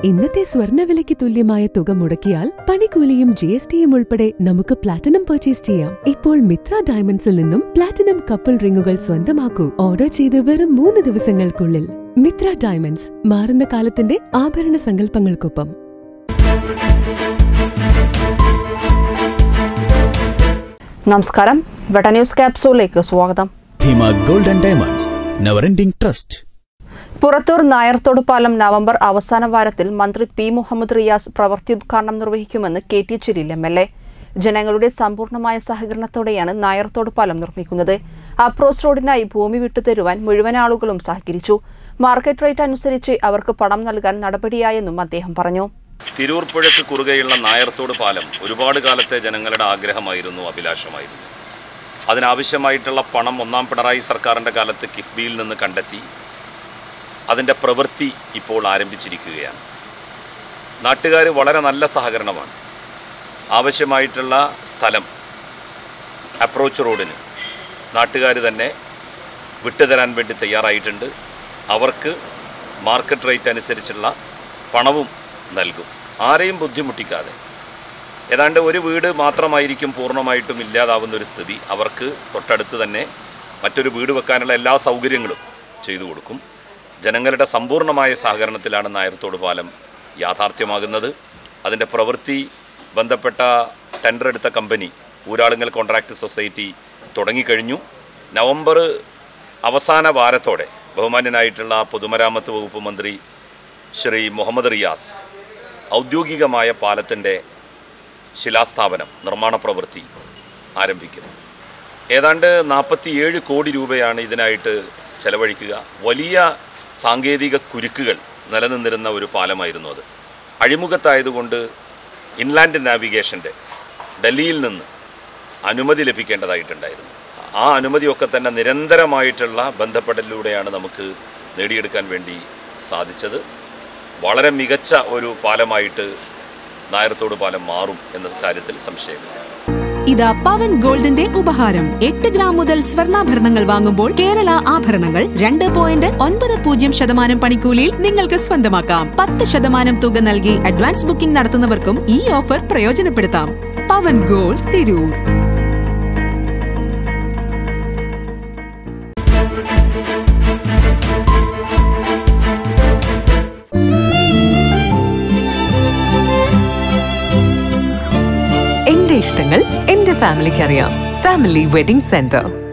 ഇന്നത്തെ സ്വർണ്ണവിലയ്ക്ക് തുല്യമായ തുക മുടക്കിയാൽ പണിക്കൂലിയും ജി എസ് ടിയും ഉൾപ്പെടെ നമുക്ക് പ്ലാറ്റിനം പർച്ചേസ് ചെയ്യാം ഇപ്പോൾ മിത്ര ഡയമണ്ട്സിൽ നിന്നും പ്ലാറ്റിനം കപ്പിൾ റിങ്ങുകൾ സ്വന്തമാക്കൂ ഓർഡർ ചെയ്ത് വെറും മൂന്ന് ദിവസങ്ങൾക്കുള്ളിൽ മിത്ര ഡയമണ്ട്സ് മാറുന്ന കാലത്തിന്റെ ആഭരണ സങ്കല്പങ്ങൾക്കൊപ്പം നമസ്കാരം വെട്ട ന്യൂസ് ക്യാപ്സൂളിലേക്ക് സ്വാഗതം Dheema gold and diamonds never ending trust Purathur Nayarthodu പാലം നവംബർ അവസാന വാരത്തിൽ മന്ത്രി പി മുഹമ്മദ് റിയാസ് പ്രവൃത്തിയുദ്ഘാടനം നിർവഹിക്കുമെന്ന് K T Jaleel M L A ജനങ്ങളുടെ സമ്പൂർണ്ണമായ സഹകരണത്തോടെയാണ് നായർത്തോട് പാലം നിർമ്മിക്കുന്നത് അപ്രോച്ച് റോഡിനായി ഭൂമി വിട്ടുതരുവാൻ മുഴുവൻ ആളുകളും സഹകരിച്ചു മാർക്കറ്റ് റേറ്റ് അനുസരിച്ച് അവർക്ക് പണം നൽകാൻ നടപടിയായെന്നും അദ്ദേഹം പറഞ്ഞു തിരൂർ പുഴയ്ക്ക് കുറുകെയുള്ള നായർത്തോട് പാലം ഒരുപാട് കാലത്തെ ജനങ്ങളുടെ ആഗ്രഹമായിരുന്നു അഭിലാഷമായിരുന്നു അതിനാവശ്യമായിട്ടുള്ള പണം ഒന്നാം പിണറായി സർക്കാരിൻ്റെ കാലത്ത് കിഫ്ബിയിൽ നിന്ന് കണ്ടെത്തി അതിൻ്റെ പ്രവൃത്തി ഇപ്പോൾ ആരംഭിച്ചിരിക്കുകയാണ് നാട്ടുകാർ വളരെ നല്ല സഹകരണമാണ് ആവശ്യമായിട്ടുള്ള സ്ഥലം അപ്രോച്ച് റോഡിന് നാട്ടുകാർ തന്നെ വിട്ടുതരാൻ വേണ്ടി തയ്യാറായിട്ടുണ്ട് അവർക്ക് മാർക്കറ്റ് റേറ്റ് അനുസരിച്ചുള്ള പണവും നൽകും ആരെയും ബുദ്ധിമുട്ടിക്കാതെ ഏതാണ്ട് ഒരു വീട് മാത്രമായിരിക്കും പൂർണ്ണമായിട്ടും ഇല്ലാതാവുന്ന ഒരു സ്ഥിതി അവർക്ക് തൊട്ടടുത്ത് തന്നെ മറ്റൊരു വീട് വെക്കാനുള്ള എല്ലാ സൗകര്യങ്ങളും ചെയ്തു കൊടുക്കും ജനങ്ങളുടെ സമ്പൂർണ്ണമായ സഹകരണത്തിലാണ് നായർത്തോട് പാലം യാഥാർത്ഥ്യമാകുന്നത് അതിൻ്റെ പ്രവൃത്തി ബന്ധപ്പെട്ട ടെൻഡർ എടുത്ത കമ്പനി ഊരാളുങ്ങൽ കോൺട്രാക്ട് സൊസൈറ്റി തുടങ്ങിക്കഴിഞ്ഞു നവംബർ അവസാന വാരത്തോടെ ബഹുമാന്യനായിട്ടുള്ള പൊതുമരാമത്ത് വകുപ്പ് മന്ത്രി ശ്രീ മുഹമ്മദ് റിയാസ് ഔദ്യോഗികമായ പാലത്തിൻ്റെ ശിലാസ്ഥാപനം നിർമ്മാണ പ്രവൃത്തി ആരംഭിക്കും ഏതാണ്ട് നാൽപ്പത്തിയേഴ് കോടി രൂപയാണ് ഇതിനായിട്ട് ചെലവഴിക്കുക വലിയ സാങ്കേതിക കുരുക്കുകൾ നിലനിന്നിരുന്ന ഒരു പാലമായിരുന്നു അത് അഴിമുഖത്തായതുകൊണ്ട് ഇൻലാൻഡ് നാവിഗേഷൻ്റെ ഡൽഹിയിൽ നിന്ന് അനുമതി ലഭിക്കേണ്ടതായിട്ടുണ്ടായിരുന്നു ആ അനുമതിയൊക്കെ തന്നെ നിരന്തരമായിട്ടുള്ള ബന്ധപ്പെടലിലൂടെയാണ് നമുക്ക് നേടിയെടുക്കാൻ വേണ്ടി സാധിച്ചത് വളരെ മികച്ച ഒരു പാലമായിട്ട് നായർത്തോട് പാലം മാറും എന്ന കാര്യത്തിൽ സംശയമില്ല ഇതാ പവൻ ഗോൾഡിന്റെ ഉപഹാരം എട്ട് ഗ്രാം മുതൽ സ്വർണ്ണാഭരണങ്ങൾ വാങ്ങുമ്പോൾ കേരള ആഭരണങ്ങൾ രണ്ട് പോയിന്റ് ഒൻപത് പൂജ്യം ശതമാനം പണിക്കൂലിയിൽ നിങ്ങൾക്ക് സ്വന്തമാക്കാം പത്ത് ശതമാനം തുക നൽകി അഡ്വാൻസ് ബുക്കിംഗ് നടത്തുന്നവർക്കും ഈ ഓഫർ പ്രയോജനപ്പെടുത്താം പവൻ ഗോൾഡ് തിരൂർ എന്റെ ഇഷ്ടങ്ങൾ എന്റെ ഫാമിലിക്ക് അറിയാം ഫാമിലി വെഡിംഗ് സെന്റർ